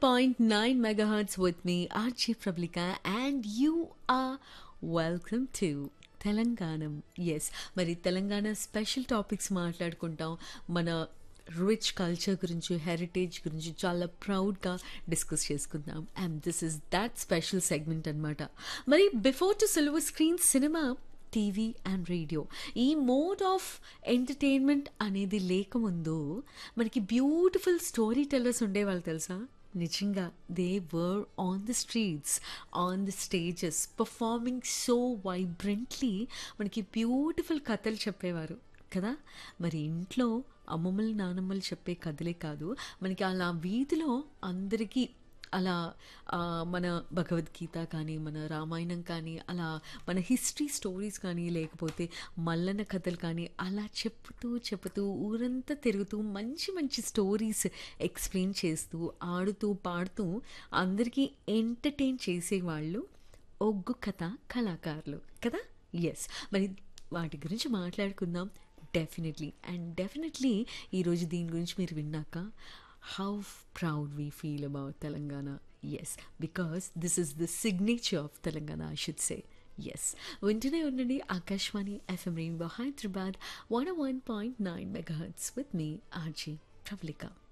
101.9 megahertz with me, Archie Prablika, and you are welcome to తెలంగాణం yes మరి Telangana special topics మాట్లాడుకుంటాం మన rich culture గురించి హెరిటేజ్ గురించి చాలా ప్రౌడ్గా డిస్కస్ చేసుకుందాం and this is that special segment అనమాట మరి before to silver screen cinema TV and radio ఈ మోడ్ ఆఫ్ ఎంటర్టైన్మెంట్ అనేది లేకముందు మనకి బ్యూటిఫుల్ స్టోరీ టెల్లర్స్ ఉండేవాళ్ళు తెలుసా నిజంగా they were on the streets on the stages performing so vibrantly మనకి బ్యూటిఫుల్ కథలు చెప్పేవారు కదా మరి ఇంట్లో అమ్మమ్మలు నానమ్మలు చెప్పే కథలే కాదు మనకి అలా వీధిలో అందరికీ అలా ఆ, మన భగవద్గీత కానీ మన రామాయణం కానీ అలా మన హిస్టరీ స్టోరీస్ కానీ లేకపోతే మల్లన్న కథలు కానీ అలా చెప్పుతూ చెప్పుతూ ఊరంతా తిరుగుతూ మంచి మంచి స్టోరీస్ ఎక్స్ప్లెయిన్ చేస్తూ ఆడుతూ పాడుతూ అందరికీ ఎంటర్టైన్ చేసేవాళ్ళు ఒగ్గు కథ కళాకారులు కదా ఎస్ మరి వాటి గురించి మాట్లాడుకుందాం డెఫినెట్లీ అండ్ డెఫినెట్లీ ఈరోజు దీని గురించి మీరు విన్నాక how proud we feel about Telangana yes because this is the signature of Telangana I should say yes వింటూనే ఉండండి Akashvani FM Rainbow Hyderabad one one point nine megahertz with మీ ఆర్జీ ప్రవళిక